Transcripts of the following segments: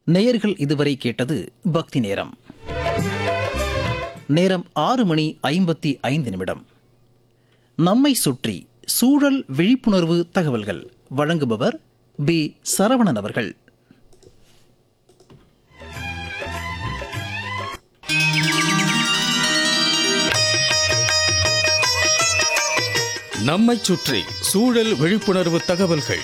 நேயர்கள் இதுவரை கேட்டது பக்தி நேரம் நேரம் ஆறு மணி ஐம்பத்தி ஐந்து நிமிடம் நம்மை சுற்றி சூழல் விழிப்புணர்வு தகவல்கள் வழங்குபவர் பி சரவணன் அவர்கள் நம்மைச் சுற்றி சூழல் விழிப்புணர்வு தகவல்கள்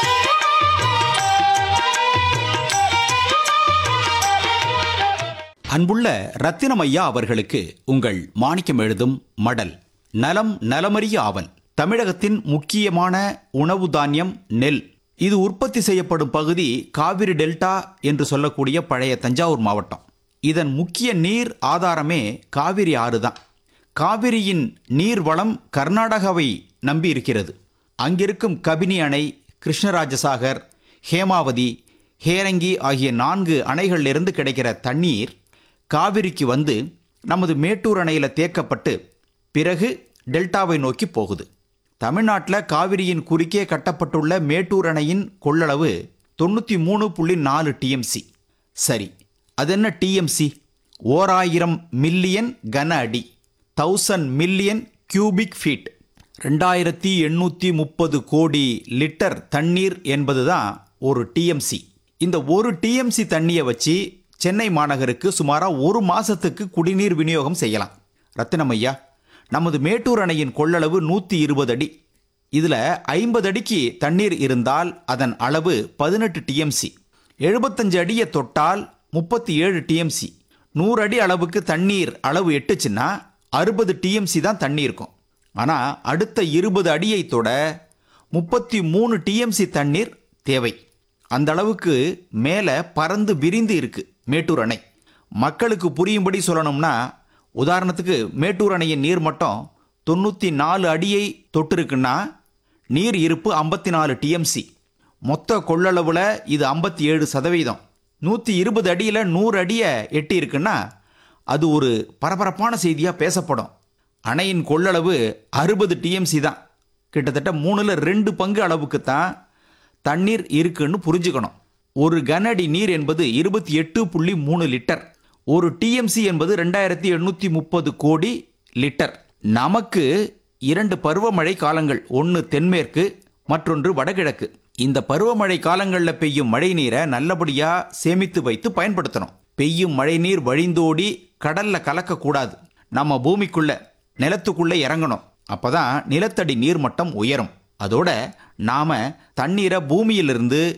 அன்புள்ள ரத்தினம் ஐயா அவர்களுக்கு உங்கள் மாணிக்கம் எழுதும் மடல் நலம் நலமறிய ஆவல் தமிழகத்தின் முக்கியமான உணவு தானியம் நெல் இது உற்பத்தி செய்யப்படும் பகுதி காவிரி டெல்டா என்று சொல்லக்கூடிய பழைய தஞ்சாவூர் மாவட்டம் இதன் முக்கிய நீர் ஆதாரமே காவிரி ஆறு தான் காவிரியின் நீர் வளம் கர்நாடகாவை நம்பி இருக்கிறது அங்கிருக்கும் கபினி அணை கிருஷ்ணராஜசாகர் ஹேமாவதி ஹேரங்கி ஆகிய நான்கு அணைகளிலிருந்து கிடைக்கிற தண்ணீர் காவிரிக்கு வந்து நமது மேட்டூர் அணையில் தேக்கப்பட்டு பிறகு டெல்டாவை நோக்கி போகுது தமிழ்நாட்டில் காவிரியின் குறுக்கே கட்டப்பட்டுள்ள மேட்டூர் அணையின் கொள்ளளவு தொண்ணூற்றி மூணு புள்ளி நாலு டிஎம்சி சரி அது என்ன டிஎம்சி ஓராயிரம் மில்லியன் கன அடி தௌசண்ட் மில்லியன் கியூபிக் ஃபீட் ரெண்டாயிரத்தி எண்ணூற்றி முப்பது கோடி லிட்டர் தண்ணீர் என்பதுதான் ஒரு டிஎம்சி இந்த ஒரு டிஎம்சி தண்ணியை வச்சு சென்னை மாநகருக்கு சுமாராக ஒரு மாசத்துக்கு குடிநீர் விநியோகம் செய்யலாம் ரத்தினம் ஐயா நமது மேட்டூர் அணையின் கொள்ளளவு நூற்றி இருபது அடி இதில் ஐம்பது அடிக்கு தண்ணீர் இருந்தால் அதன் அளவு பதினெட்டு டிஎம்சி எழுபத்தஞ்சு அடியை தொட்டால் முப்பத்தி ஏழு டிஎம்சி நூறு அடி அளவுக்கு தண்ணீர் அளவு எட்டுச்சுன்னா அறுபது டிஎம்சி தான் தண்ணி இருக்கும் ஆனால் அடுத்த இருபது அடியை தொட முப்பத்தி மூணு டிஎம்சி தண்ணீர் தேவை அந்த அளவுக்கு மேலே பறந்து விரிந்து இருக்கு மேட்டூர் அணை மக்களுக்கு புரியும்படி சொல்லணும்னா உதாரணத்துக்கு மேட்டூர் அணையின் நீர் மட்டம் தொண்ணூற்றி நாலு அடியை தொட்டிருக்குன்னா நீர் இருப்பு ஐம்பத்தி நாலு டிஎம்சி மொத்த கொள்ளளவில் இது ஐம்பத்தி ஏழு சதவீதம் நூற்றி இருபது அடியில் நூறு அடியை எட்டி இருக்குன்னா அது ஒரு பரபரப்பான செய்தியாக பேசப்படும் அணையின் கொள்ளளவு அறுபது டிஎம்சி தான் கிட்டத்தட்ட மூணில் ரெண்டு பங்கு அளவுக்கு தான் தண்ணீர் இருக்குன்னு புரிஞ்சுக்கணும் ஒரு கனஅடி நீர் என்பது இருபத்தி எட்டு புள்ளி மூணு லிட்டர் ஒரு டிஎம்சி என்பது ரெண்டாயிரத்தி எண்ணூற்றி முப்பது கோடி லிட்டர் நமக்கு இரண்டு பருவமழை காலங்கள் ஒன்று தென்மேற்கு மற்றொன்று வடகிழக்கு இந்த பருவமழை காலங்களில் பெய்யும் மழை நீரை நல்லபடியாக சேமித்து வைத்து பயன்படுத்தணும் பெய்யும் மழை நீர் வழிந்தோடி கடல்ல கலக்கக்கூடாது நம்ம பூமிக்குள்ள நிலத்துக்குள்ள இறங்கணும் அப்பதான் நிலத்தடி நீர்மட்டம் உயரும் அதோட நாம தண்ணீரை பூமியிலிருந்து